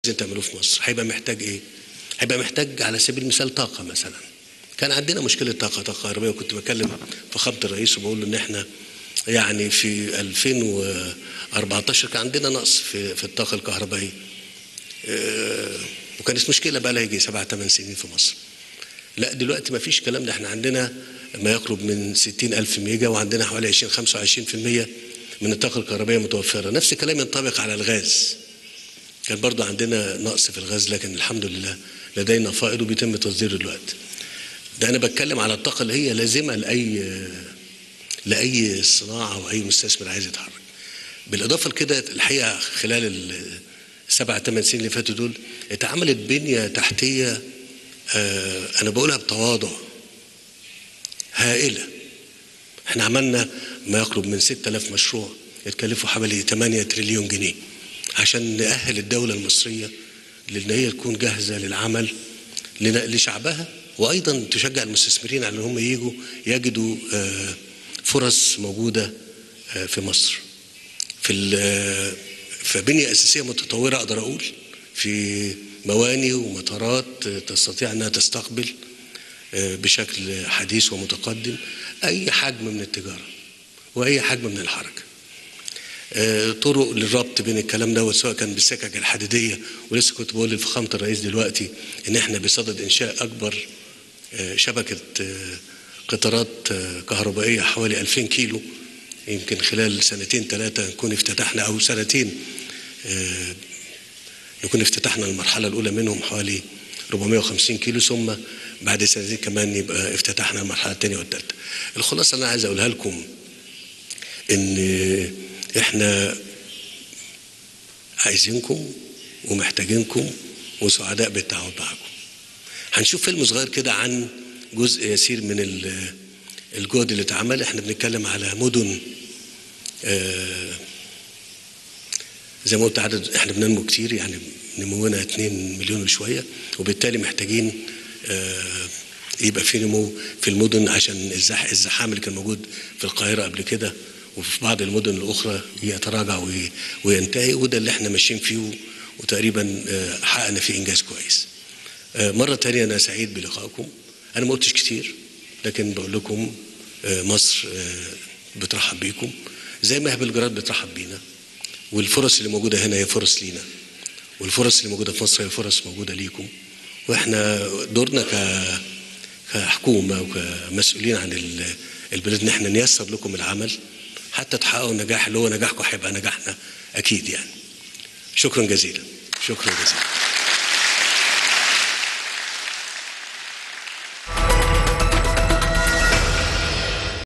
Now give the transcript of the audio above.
عايزين تعملوه في مصر هيبقى محتاج ايه؟ هيبقى محتاج على سبيل المثال طاقه مثلا كان عندنا مشكله طاقه طاقه كهربائيه وكنت بكلم فخامه الرئيس وبقول له ان احنا يعني في 2014 كان عندنا نقص في في الطاقه الكهربائيه آه، وكانت مشكله بقى لها يجي سبع ثمان سنين في مصر لا دلوقتي ما فيش الكلام ده احنا عندنا ما يقرب من 60 ألف ميجا وعندنا حوالي 20 25% من الطاقة الكهربائية متوفرة نفس الكلام ينطبق على الغاز كان برضو عندنا نقص في الغاز لكن الحمد لله لدينا فائض وبيتم تصديره دلوقتي ده أنا بتكلم على الطاقة اللي هي لازمة لأي لأي صناعة أو أي مستثمر عايز يتحرك بالإضافة لكده الحقيقة خلال السبع ثمان سنين اللي فاتوا دول اتعملت بنية تحتية آه، أنا بقولها بتواضع هائلة احنا عملنا ما يقرب من 6000 مشروع يتكلفوا حوالي 8 تريليون جنيه عشان نأهل الدولة المصرية لأن هي تكون جاهزة للعمل لن- لشعبها وأيضا تشجع المستثمرين على أن هم يجوا يجدوا آه، فرص موجودة آه، في مصر في ال- في بنية أساسية متطورة أقدر أقول في مواني ومطارات آه، تستطيع أنها تستقبل آه، بشكل حديث ومتقدم أي حجم من التجارة وأي حجم من الحركة آه، طرق للربط بين الكلام دوت سواء كان بالسكك الحديديه ولسه كنت بقول لفخامه الرئيس دلوقتي ان احنا بصدد انشاء اكبر آه، شبكه آه، قطارات آه، كهربائيه حوالي 2000 كيلو يمكن خلال سنتين ثلاثه نكون افتتحنا او سنتين آه، نكون افتتحنا المرحله الاولى منهم حوالي 450 كيلو ثم بعد سنتين كمان يبقى افتتحنا المرحله الثانيه والثالثه. الخلاصه اللي انا عايز اقولها لكم ان احنا عايزينكم ومحتاجينكم وسعداء بالتعاون معكم هنشوف فيلم صغير كده عن جزء يسير من ال- الجهد اللي اتعمل احنا بنتكلم على مدن آه، زي ما قلت عدد احنا بننمو كتير يعني نمونا 2 مليون وشويه وبالتالي محتاجين آه، يبقى في نمو في المدن عشان الزح الزحام اللي كان موجود في القاهره قبل كده وفي بعض المدن الاخرى يتراجع وي- وينتهي وده اللي احنا ماشيين فيه وتقريبا آه، حققنا فيه انجاز كويس. آه، مره تانية انا سعيد بلقائكم انا ما قلتش كتير لكن بقول لكم آه، مصر آه، بترحب بيكم زي ما هي بلجراد بترحب بينا والفرص اللي موجوده هنا هي فرص لينا والفرص اللي موجوده في مصر هي فرص موجوده ليكم واحنا دورنا ك كحكومه وكمسؤولين عن ال- البلاد ان احنا نيسر لكم العمل حتى تحققوا النجاح اللي هو نجاحكم هيبقى نجاحنا اكيد يعني شكرا جزيلا شكرا جزيلا